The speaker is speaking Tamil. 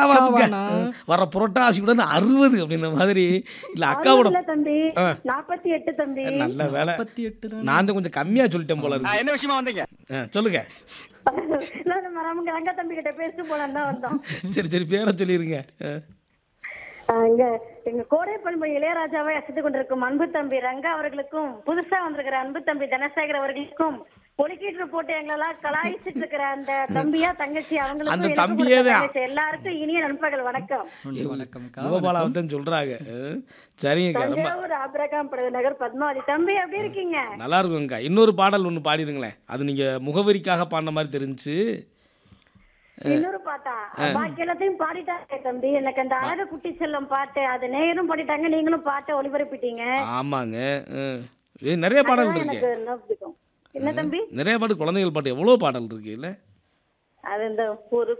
அக்காவாங்க அக்காவாண்ணா? வர புரட்டாசியுடன் அறுபது அப்படின்ற மாதிரி இல்ல அக்காவோட இல்ல தம்பி ஆ. நாற்பத்தி எட்டு தம்பி நல்ல வேலை முப்பத்தி எட்டு தான் நான் தான் கொஞ்சம் கம்மியா சொல்லிட்டேன் போல இருக்கு என்ன விஷயமா வந்தீங்க ஆ, சொல்லுங்க இல்ல, நம்ம ரங்க ரங்க தம்பி கிட்ட பேசிட்டு போலாம் தான் வந்தோம் சரி சரி பேரை சொல்லிருங்க ஆ. ஆ, இங்க எங்க கோடை பண்பு இளையராஜாவை அசைத்து கொண்டிருக்கும் அன்பு தம்பி ரங்கா அவர்களுக்கும் புதுசா வந்திருக்கிற அன்பு தம்பி தனசேகர் அவர்களுக்கும் ஒலிக்கீட்டு போட்டு எங்களெல்லாம் கலாய்ச்சிட்டு இருக்கிற அந்த தம்பியா தங்கச்சி அவங்களுக்கும் அந்த எனக்கும் தம்பியே கொடுத்த தான். தங்கச்சி எல்லாருக்கும் இனிய நண்பர்கள் வணக்கம் வணக்கம்க்கா யுவபாலாவை தான் சொல்றாங்க ஆ. சரிங்கக்கா ரொம்ப தஞ்சாவூர் ஆபிரகாம் படகு நகர் பத்மாவதி தம்பி எப்படி இருக்கீங்க நல்லா இருக்குங்கக்கா இன்னொரு பாடல் ஒன்று பாடிடுங்களேன் அது நீங்க முகவரிக்காக பாடின மாதிரி தெரிஞ்சு இன்னொரு பாட்டா பாக்கி எல்லாத்தையும் பாடிட்டாங்க தம்பி எனக்கு அந்த அழகு குட்டி செல்லம் பாட்டு அது நேயரும் பாடிட்டாங்க நீங்களும் பாட்டை ஒளிபரப்பிட்டீங்க ஆமாங்க ஆ. ஏ நிறைய பாடல் அதான் இருக்கு எனக்கு ரொம்ப பிடிக்கும் என்ன தம்பி நிறைய பாட்டு குழந்தைகள் பாட்டு எவ்வளோ பாடல் இருக்கு இல்லை அது இந்த ஒரு